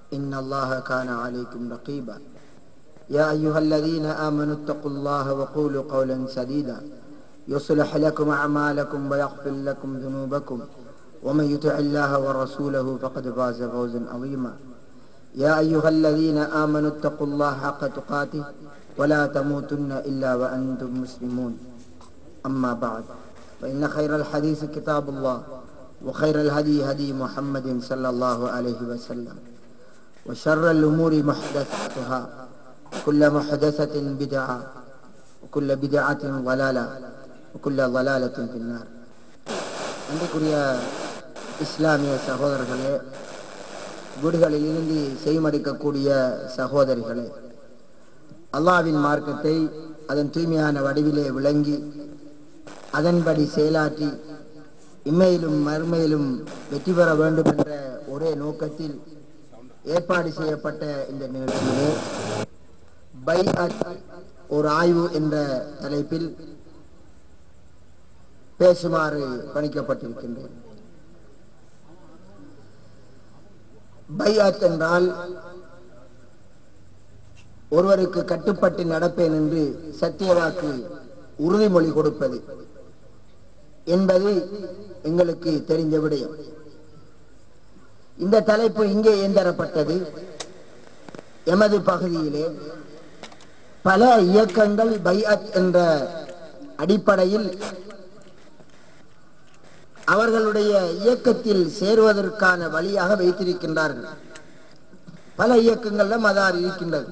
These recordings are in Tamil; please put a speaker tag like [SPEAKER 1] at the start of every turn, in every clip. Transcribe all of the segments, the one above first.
[SPEAKER 1] إن الله كان عليكم رقيبا يا أيها الذين آمنوا اتقوا الله وقولوا قولا سديدا يصلح لكم أعمالكم ويغفر لكم ذنوبكم ومن يطع الله ورسوله فقد فاز فوزا عظيما يا أيها الذين آمنوا اتقوا الله حق تقاته ولا تموتن إلا وأنتم مسلمون أما بعد فإن خير الحديث كتاب الله وخير الهدي هدي محمد صلى الله عليه وسلم وشر الأمور محدثاتها كل محدثة بدعة وكل بدعة ضلالة وكل ضلالة في النار அன்றைக்குரிய இஸ்லாமிய சகோதரர்களே வீடுகளில் இருந்து செய்மடிக்கக்கூடிய சகோதரிகளே அல்லாவின் மார்க்கத்தை அதன் தூய்மையான வடிவிலே விளங்கி அதன்படி செயலாற்றி இம்மையிலும் மறுமையிலும் வெற்றி பெற வேண்டும் என்ற ஒரே நோக்கத்தில் ஏற்பாடு செய்யப்பட்ட இந்த நிகழ்ச்சியிலே பை ஒரு ஆய்வு என்ற தலைப்பில் பேசுமாறு பணிக்கப்பட்டிருக்கின்றேன் பையாத் என்றால் ஒருவருக்கு கட்டுப்பட்டு நடப்பேன் என்று சத்தியவாக்கு உறுதிமொழி கொடுப்பது என்பது எங்களுக்கு தெரிந்த விடயம் இந்த தலைப்பு இங்கே ஏந்தரப்பட்டது எமது பகுதியிலே பல இயக்கங்கள் பைஅத் என்ற அடிப்படையில் அவர்களுடைய இயக்கத்தில் சேருவதற்கான வழியாக வைத்திருக்கின்றார்கள் பல இயக்கங்கள்ல மதார் இருக்கின்றது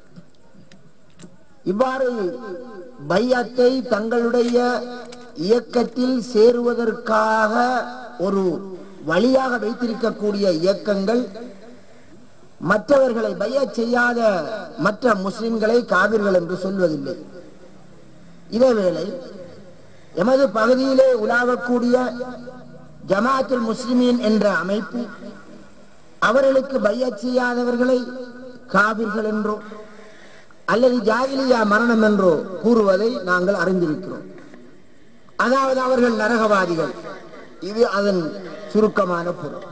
[SPEAKER 1] இவ்வாறு பையத்தை தங்களுடைய இயக்கத்தில் சேருவதற்காக ஒரு வழியாக வைத்திருக்கக்கூடிய இயக்கங்கள் மற்றவர்களை பைய செய்யாத மற்ற முஸ்லிம்களை காவிர்கள் என்று சொல்வதில்லை இதேவேளை எமது பகுதியிலே உலாவக்கூடிய ஜமாத்துல் முஸ்லிமீன் என்ற அமைப்பு அவர்களுக்கு பைய செய்யாதவர்களை காவிர்கள் என்றோ அல்லது ஜாகிலியா மரணம் என்றோ கூறுவதை நாங்கள் அறிந்திருக்கிறோம் அதாவது அவர்கள் நரகவாதிகள் இது அதன் சுருக்கமான பொருள்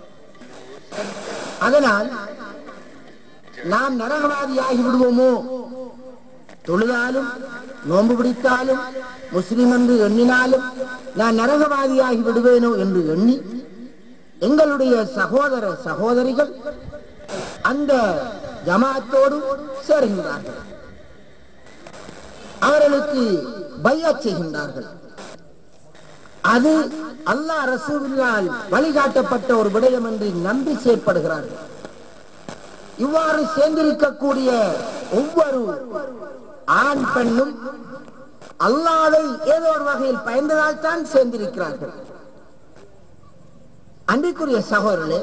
[SPEAKER 1] அதனால் நாம் நரகவாதியாகி விடுவோமோ தொழுதாலும் நோன்பு பிடித்தாலும் முஸ்லிம் என்று எண்ணினாலும் நான் நரகவாதியாகி விடுவேனோ என்று எண்ணி எங்களுடைய சகோதர சகோதரிகள் அந்த ஜமாத்தோடு சேருகின்றார்கள் அவர்களுக்கு பையா செய்கின்றார்கள் அது அல்லா ரசூவினால் வழிகாட்டப்பட்ட ஒரு விடயம் என்று நம்பி செயற்படுகிறார்கள் இவ்வாறு சேர்ந்திருக்கக்கூடிய ஒவ்வொரு ஆண் பெண்ணும் அல்லாவை ஏதோ ஒரு வகையில் பயந்ததால் தான் சேர்ந்திருக்கிறார்கள் அன்றைக்குரிய சகோதரர்களே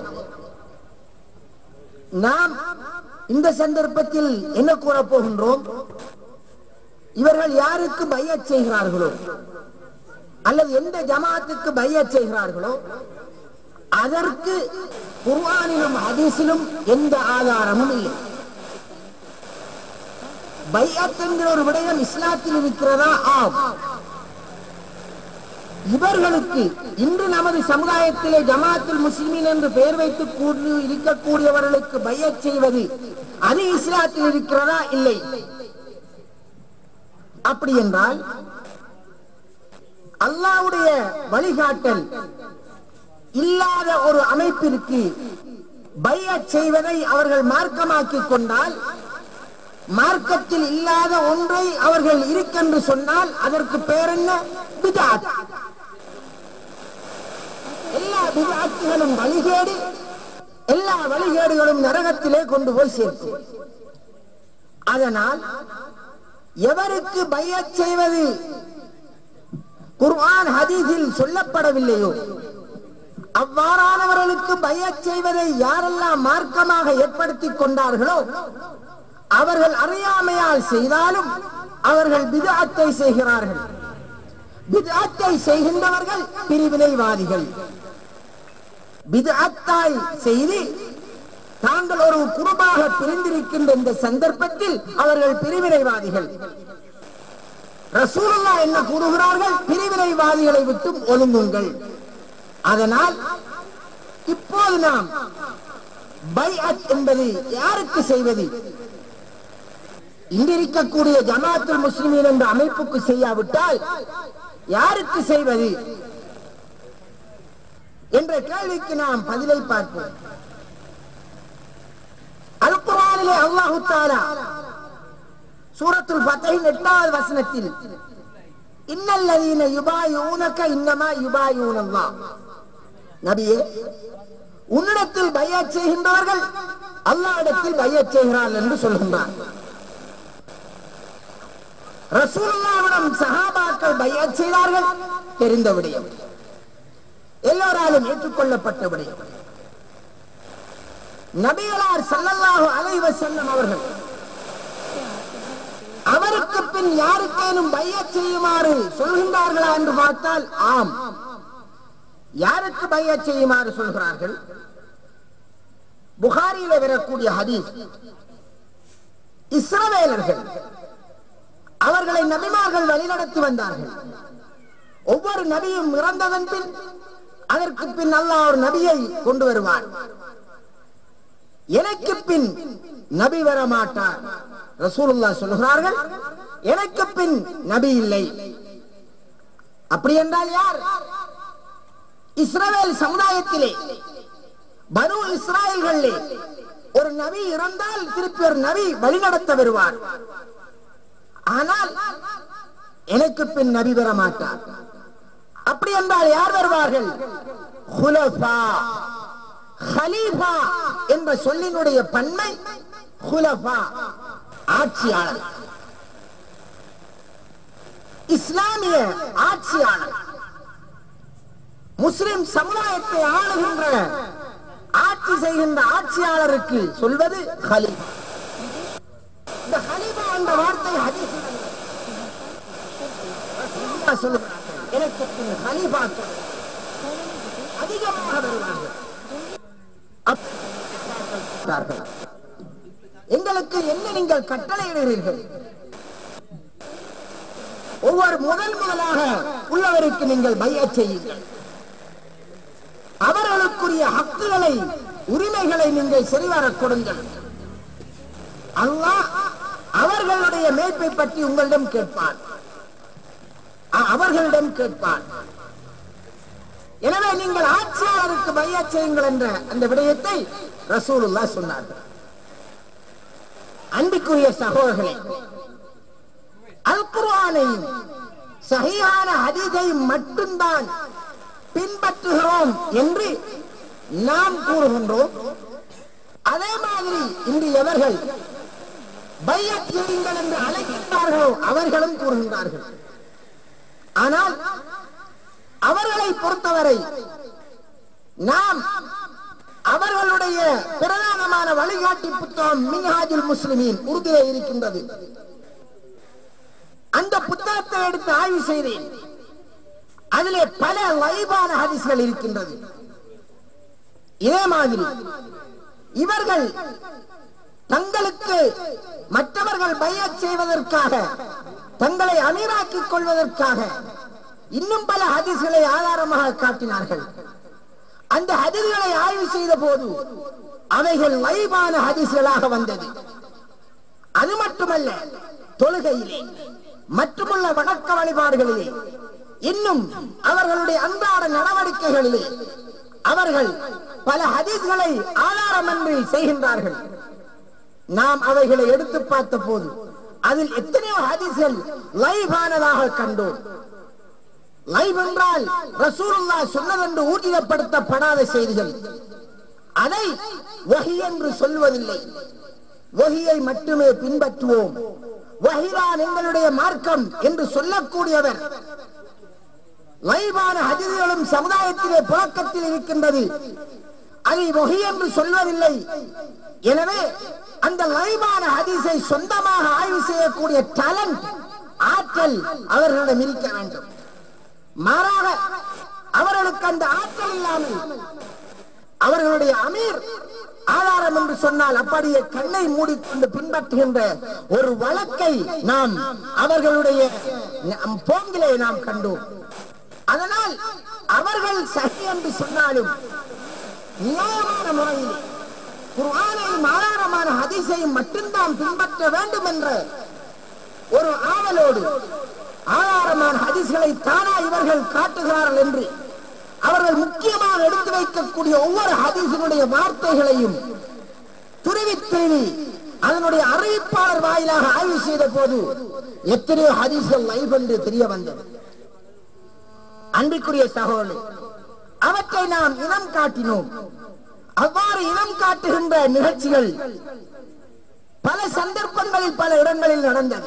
[SPEAKER 1] நாம் இந்த சந்தர்ப்பத்தில் என்ன கூற போகின்றோம் இவர்கள் யாருக்கு பைய செய்கிறார்களோ அல்லது எந்த ஜமாத்துக்கு பைய செய்கிறார்களோ அதற்கு குர்ஆனிலும் ஹதீஸிலும் எந்த ஆதாரமும் இல்லை பையத் என்கிற ஒரு விடயம் இஸ்லாத்தில் இருக்கிறதா ஆம் இவர்களுக்கு இன்று நமது சமுதாயத்திலே ஜமாத்துல் முஸ்லிமின் என்று பெயர் வைத்து கூடி இருக்கக்கூடியவர்களுக்கு பையச் செய்வது அது இஸ்லாத்தில் இருக்கிறதா இல்லை அப்படி என்றால் அல்லாவுடைய வழிகாட்டல் இல்லாத ஒரு அமைப்பிற்கு பைய செய்வதை அவர்கள் மார்க்கமாக்கிக் கொண்டால் மார்க்கத்தில் இல்லாத ஒன்றை அவர்கள் இருக்கென்று சொன்னால் அதற்கு பேர் என்ன பிதாத் எல்லா பிதாத்துகளும் வழிகேடு எல்லா வழிகேடுகளும் நரகத்திலே கொண்டு போய் சேர்க்கும் அதனால் எவருக்கு பைய செய்வது குர்ஆன் ஹதீஸில் சொல்லப்படவில்லையோ அவ்வாறானவர்களுக்கு பய செய்வதை யாரெல்லாம் மார்க்கமாக ஏற்படுத்திக் கொண்டார்களோ அவர்கள் அறியாமையால் செய்தாலும் அவர்கள் பிதாத்தை செய்கிறார்கள் பிதாத்தை செய்கின்றவர்கள் பிரிவினைவாதிகள் பிதாத்தாய் செய்து தாங்கள் ஒரு குருபாக பிரிந்திருக்கின்ற இந்த சந்தர்ப்பத்தில் அவர்கள் பிரிவினைவாதிகள் ரசூலுல்லா என்ன கூறுகிறார்கள் பிரிவினைவாதிகளை விட்டும் ஒழுங்குங்கள் அதனால் இப்போது நாம் பைஅத் என்பது யாருக்கு செய்வது இன்றிருக்கக்கூடிய ஜமாத்துல் முஸ்லிமீன் என்ற அமைப்புக்கு செய்யாவிட்டால் யாருக்கு செய்வது என்ற கேள்விக்கு நாம் பதிலை பார்ப்போம் அல் குர்ஆனிலே அல்லாஹு தஆலா சூரத்துல் ஃபத்ஹின் எட்டாவது வசனத்தில் இன்னல்லதீன யுபாயூனக இன்னமா யுபாயூனல்லாஹ் நபியே உன்னிடத்தில் பையச் செய்கின்றவர்கள் அல்லாஹ்விடத்தில் பையச் செய்கிறார்கள் என்று சொல்கின்றார் ரசூலுல்லாவிடம் சஹாபாக்கள் பையச் செய்தார்கள் தெரிந்த விடயம் எல்லோராலும் ஏற்றுக்கொள்ளப்பட்ட விடயம் நபிகளார் ஸல்லல்லாஹு அலைஹி வஸல்லம் அவர்கள் அவருக்கு பின் யாருக்கேனும் பையச் செய்யுமாறு சொல்கின்றார்களா என்று பார்த்தால் ஆம் யாருக்கு பையச் செய்யுமாறு சொல்கிறார்கள் புகாரியில வரக்கூடிய ஹதீஸ் இஸ்ரவேலர்கள் அவர்களை நபிமார்கள் வழிநடத்தி வந்தார்கள் ஒவ்வொரு நபியும் இறந்ததன் பின் அதற்கு பின் அல்லாஹ் ஒரு நபியை கொண்டு வருவார் எனக்கு பின் நபி வர மாட்டார் ரசூலுல்லா சொல்கிறார்கள் எனக்கு பின் நபி இல்லை அப்படி என்றால் யார் இஸ்ரவேல் சமுதாயத்திலே பனு இஸ்ராயல்களிலே ஒரு நபி இறந்தால் திருப்பி ஒரு நபி வழிநடத்த வருவார் ஆனால் எனக்கு பின் நபி வர மாட்டார் அப்படி என்றால் யார் வருவார்கள் ஹுலஃபா ஹலீஃபா என்ற சொல்லினுடைய பன்மை ஹுலஃபா ஆட்சியாளர் இஸ்லாமிய ஆட்சியாளர் முஸ்லிம் சமுதாயத்தை ஆளுகின்ற ஆட்சி செய்கின்ற ஆட்சியாளருக்கு சொல்வது ஹலீஃபா இந்த ஹலீஃபா என்ற வார்த்தை ஹதீஸில் ரசூலுல்லாஹ் சொல்லுகிறார்கள் எனக்கு பின் ஹலீஃபாக்கள் அதிகமாக வருவார்கள் அப்ப- எங்களுக்கு என்ன நீங்கள் கட்டளையிடுகிறீர்கள் ஒவ்வொரு முதல் முதலாக உள்ளவருக்கு நீங்கள் பையச் செய்யுங்கள் அவர்களுக்குரிய ஹக்குகளை உரிமைகளை நீங்கள் சரிவரக் கொடுங்கள் அல்லாஹ் அவர்களுடைய மேய்ப்பை பற்றி உங்களிடம் கேட்பான் அ- அவர்களிடம் கேட்பான் எனவே நீங்கள் ஆட்சியாளருக்கு பையச் செய்யுங்கள் என்ற அந்த விடயத்தை ரசூலுல்லா சொன்னார்கள் அன்பிற்குரிய சகோதரர்களே அல் குர்ஆனையும் சஹீஹான ஹதீஸையும் மட்டும்தான் பின்பற்றுகிறோம் என்று நாம் கூறுகின்றோம் அதே மாதிரி இன்று எவர்கள் பையத் செய்யுங்கள் என்று அழைக்கின்றார்களோ அவர்களும் கூறுகின்றார்கள் ஆனால் அவர்களை பொறுத்தவரை நாம் அவர்களுடைய பிரதானமான வழிகாட்டி புத்தகம் மின்ஹாஜுல் முஸ்லிமீன் உறுதியிலே இருக்கின்றது அந்த புத்தகத்தை எடுத்து ஆய்வு செய்தேன் அதிலே பல லைவான ஹதீஸ்கள் இருக்கின்றது இதே மாதிரி இவர்கள் தங்களுக்கு மற்றவர்கள் பையச் செய்வதற்காக தங்களை அமீராக்கிக் கொள்வதற்காக இன்னும் பல ஹதீஸ்களை ஆதாரமாக காட்டினார்கள் அந்த ஹதீஸ்களை ஆய்வு செய்த போது அவைகள் லைவான ஹதீஸ்களாக வந்தது அது மட்டுமல்ல தொழுகையிலே மற்றுமுள்ள வணக்க வழிபாடுகளிலே இன்னும் அவர்களுடைய அன்றாட நடவடிக்கைகளிலே அவர்கள் பல ஹதீஸ்களை ஆதாரமின்றி செய்கின்றார்கள் நாம் அவைகளை எடுத்து பார்த்த போது அதில் எத்தனையோ ஹதீஸ்கள் லைவானதாக கண்டோம் லைவ் என்றால் ரசூலுல்லா சொன்னதென்று ஊர்ஜிதப்படுத்தப்படாத செய்திகள் அதை வஹி என்று சொல்வதில்லை வஹியை மட்டுமே பின்பற்றுவோம் வஹிதான் எங்களுடைய மார்க்கம் என்று சொல்லக்கூடியவர் லைவான ஹதீஸ்களும் சமுதாயத்திலே புழக்கத்தில் இருக்கின்றது அதை வஹி என்று சொல்வதில்லை எனவே அந்த லைவான ஹதீஸை சொந்தமாக ஆய்வு செய்யக்கூடிய டேலண்ட் ஆற்றல் அவர்களிடம் இருக்க வேண்டும் மாறாக அவர்களுக்கு அந்த ஆற்றல் இல்லாமல் அவர்களுடைய அமீர் ஆதாரம் என்று சொன்னால் அப்படியே கண்ணை மூடிக்கொண்டு பின்பற்றுகின்ற ஒரு வழக்கை நாம் அவர்களுடைய நம் போங்கிலே நாம் கண்டோம் அதனால் அவர்கள் சரி என்று சொன்னாலும் நியாயமான முறையில் குர்ஆனையும் ஆதாரமான ஹதீஸையும் மட்டும்தான் பின்பற்ற வேண்டும் என்ற ஒரு ஆவலோடு ஆதாரமான ஹதீஸ்களை தானா இவர்கள் காட்டுகிறார்கள் என்று அவர்கள் முக்கியமாக எடுத்து வைக்கக்கூடிய ஒவ்வொரு ஹதீஸினுடைய வார்த்தைகளையும் துருவி துருவி அதனுடைய அறிவிப்பாளர் வாயிலாக ஆய்வு செய்த போது எத்தனையோ ஹதீஸ்கள் லைவ் என்று தெரிய வந்தது அன்பிற்குரிய சகோதரர் அவற்றை நாம் இனம் காட்டினோம் அவ்வாறு இனம் காட்டுகின்ற நிகழ்ச்சிகள் பல சந்தர்ப்பங்களில் பல இடங்களில் நடந்தது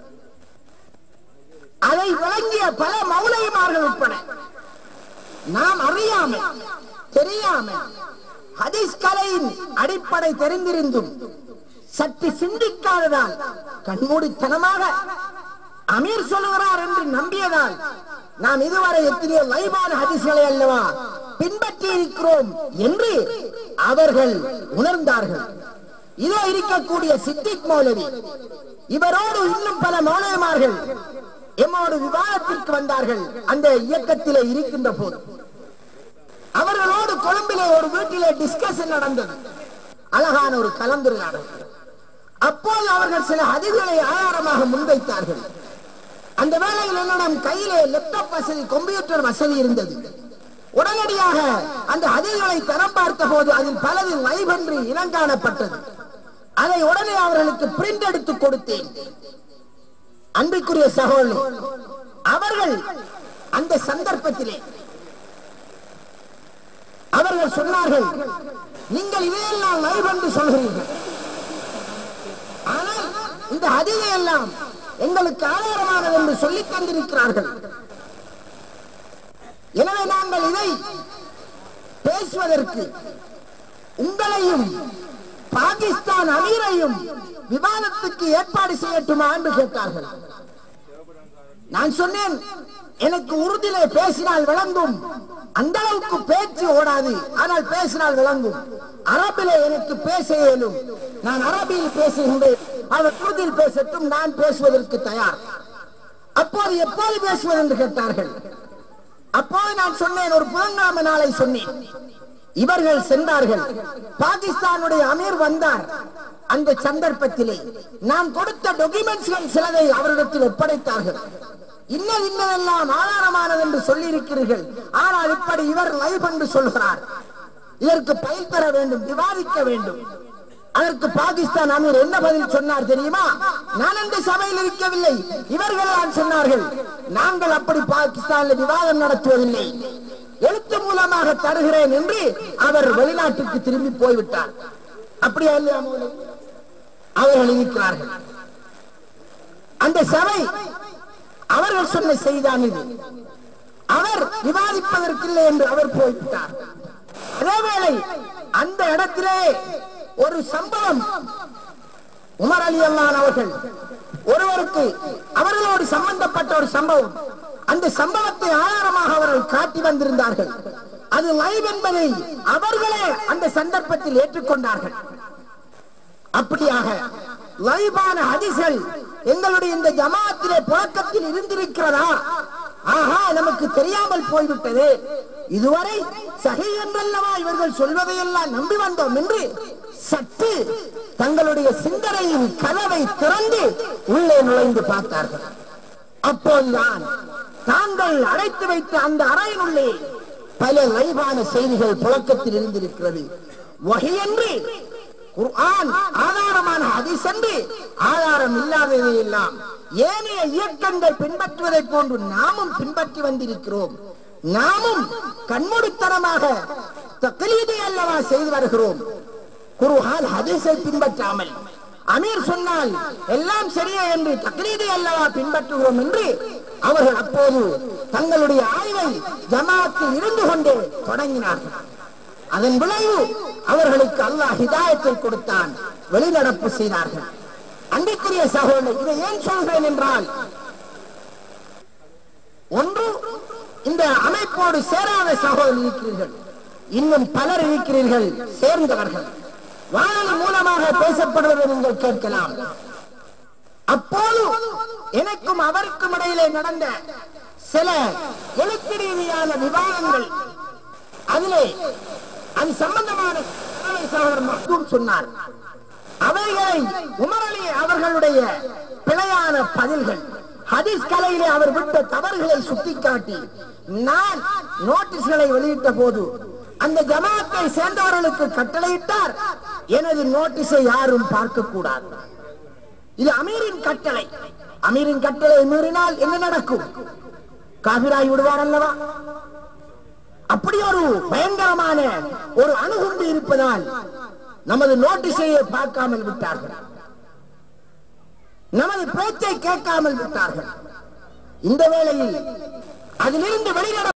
[SPEAKER 1] அதை விளங்கிய பல மௌலைமார்கள் உட்பட நாம் அறியாமல் தெரியாமல் ஹதீஸ் கலையின் அடிப்படை தெரிந்திருந்தும் சற்று சிந்திக்காததால் கண்மூடித்தனமாக அமீர் சொல்லுகிறார் என்று நம்பியதால் நாம் இதுவரை எத்தனையோ லைவான ஹதீஸ்களை அல்லவா பின்பற்றி இருக்கிறோம் என்று அவர்கள் உணர்ந்தார்கள் இதோ இருக்கக்கூடிய சித்திக் மௌலவி இவரோடு இன்னும் பல மௌலவிமார்கள் எம்மோடு விவாதத்திற்கு வந்தார்கள் அந்த இயக்கத்திலே இருக்கின்ற போது அவர்களோடு கொழும்பிலே ஒரு வீட்டிலே டிஸ்கஷன் நடந்தது அழகான ஒரு கலந்துரையாடல் அப்போது அவர்கள் சில அதிகளை ஆதாரமாக முன்வைத்தார்கள் அந்த வேளையில் என்னிடம் கையிலே லேப்டாப் வசதி கம்ப்யூட்டர் வசதி இருந்தது உடனடியாக அந்த அதிகளை தரம் பார்த்த போது அதில் பலது லைவ் என்று இனங்காணப்பட்டது அதை உடனே அவர்களுக்கு பிரிண்ட் எடுத்து கொடுத்தேன் அன்பிற்குரிய சகோதரர் அவர்கள் அந்த சந்தர்ப்பத்திலே அவர்கள் சொன்னார்கள் நீங்கள் இதையெல்லாம் லைவ் என்று சொல்கிறீர்கள் ஆனால் இந்த ஹதீதை எல்லாம் எங்களுக்கு ஆதாரமானது என்று சொல்லித் தந்திருக்கிறார்கள் எனவே நாங்கள் இதை பேசுவதற்கு உங்களையும் பாகிஸ்தான் அமீரையும் விவாதத்துக்கு ஏற்பாடு செய்யட்டுமா என்று கேட்டார்கள் நான் சொன்னேன் எனக்கு உறுதியிலே பேசினால் விளங்கும் அந்த அளவுக்கு பேச்சு ஓடாது ஆனால் பேசினால் விளங்கும் அரபிலே எனக்கு பேச இயலும் நான் அரபியில் பேசுகின்றேன் அவர் உறுதியில் பேசட்டும் நான் பேசுவதற்கு தயார் அப்போது எப்போது பேசுவது என்று கேட்டார்கள் அப்போது நான் சொன்னேன் ஒரு புதன்கிழமை நாளை சொன்னேன் இவர்கள் சென்றார்கள் பாகிஸ்தானுடைய அமீர் வந்தார் அந்த சந்தர்ப்பத்திலே நாம் கொடுத்த டாக்குமெண்ட்ஸ்கள் சிலதை அவரிடத்தில் ஒப்படைத்தார்கள் இன்னது இன்னதெல்லாம் ஆதாரமானது என்று சொல்லி இருக்கிறீர்கள் ஆனால் இப்படி இவர் லைவ் என்று சொல்கிறார் இதற்கு பயில் பெற வேண்டும் விவாதிக்க வேண்டும் அதற்கு பாகிஸ்தான் அமீர் என்ன பதில் சொன்னார் தெரியுமா நான் அந்த சபையில் இருக்கவில்லை இவர்கள் தான் சொன்னார்கள் நாங்கள் அப்படி பாகிஸ்தானில் விவாதம் நடத்துவதில்லை எழுத்து மூலமாக தருகிறேன் என்று அவர் வெளிநாட்டுக்கு திரும்பி போய்விட்டார் அப்படியா இல்லையா மௌலவி? அவர்கள் இருக்கிறார்கள் அந்த சபை அவர்கள் சொன்ன செய்தான் இது அவர் விவாதிப்பதற்கில்லை என்று அவர் போய்விட்டார் அதேவேளை அந்த இடத்திலே ஒரு சம்பவம் உமர் அலி அல்லான் அவர்கள் ஒருவருக்கு அவர்களோடு சம்பந்தப்பட்ட ஒரு சம்பவம் அந்த சம்பவத்தை ஆதாரமாக அவர்கள் காட்டி வந்திருந்தார்கள் அது லைவ் என்பதை அவர்களே அந்த சந்தர்ப்பத்தில் ஏற்றுக்கொண்டார்கள் அப்படியாக லைவான ஹதீஸ்கள் எங்களுடைய இந்த ஜமாத்திலே புழக்கத்தில் இருந்திருக்கிறதா ஆஹா நமக்கு தெரியாமல் போய்விட்டது இதுவரை சகை என்றல்லவா இவர்கள் சொல்வதையெல்லாம் நம்பி வந்தோம் என்று சற்று தங்களுடைய சிந்தனையின் கதவை திறந்து உள்ளே நுழைந்து பார்த்தார்கள் அப்போதுதான் தாங்கள் அடைத்து வைத்த அந்த அறையினுள்ளே பல லைவான செய்திகள் புழக்கத்தில் இருந்திருக்கிறது வகையன்று குர்ஆன் ஆதாரமான ஹதீஸ் என்று ஆதாரம் இல்லாததை எல்லாம் ஏனைய இயக்கங்கள் பின்பற்றுவதை போன்று நாமும் பின்பற்றி வந்திருக்கிறோம் நாமும் கண்மூடித்தனமாக தக்லீதை அல்லவா செய்து வருகிறோம் குர்ஆன் ஹதீஸை பின்பற்றாமல் அமீர் சொன்னால் எல்லாம் சரியே என்று தக்லீதை அல்லவா பின்பற்றுகிறோம் என்று அவர்கள் அப்போது தங்களுடைய ஆய்வை ஜமாத்தில் இருந்து கொண்டே தொடங்கினார்கள் அதன் விளைவு அவர்களுக்கு அல்லாஹ் ஹிதாயத்தை கொடுத்தான் வெளிநடப்பு செய்தார்கள் அன்றைக்குரிய சகோதரர் இதை ஏன் சொல்கிறேன் என்றால் ஒன்று இந்த அமைப்போடு சேராத சகோதரர் இருக்கிறீர்கள் இன்னும் பலர் இருக்கிறீர்கள் சேர்ந்தவர்கள் வானொலி மூலமாக பேசப்படுவதை நீங்கள் கேட்கலாம் அப்போது எனக்கும் அவருக்கும் இடையிலே நடந்த சில எழுத்து ரீதியான விவாதங்கள் அதிலே அது சம்பந்தமான அருமை சகோதரர் மக்தூம் சொன்னார் அவைகளை உமர் அலி அவர்களுடைய பிழையான பதில்கள் ஹதீஸ் கலையிலே அவர் விட்ட தவறுகளை சுட்டிக்காட்டி நான் நோட்டீஸ்களை வெளியிட்ட போது அந்த ஜமாத்தை சேர்ந்தவர்களுக்கு கட்டளையிட்டார் எனது நோட்டீஸை யாரும் பார்க்க கூடாது இது அமீரின் கட்டளை அமீரின் கட்டளை மீறினால் என்ன நடக்கும் காவிராய் விடுவார் அல்லவா அப்படி ஒரு பயங்கரமான ஒரு அணுகுண்டு இருப்பதால் நமது நோட்டீஸையே பார்க்காமல் விட்டார்கள் நமது பேச்சை கேட்காமல் விட்டார்கள் இந்த வேளையில் அதிலிருந்து வெளிநட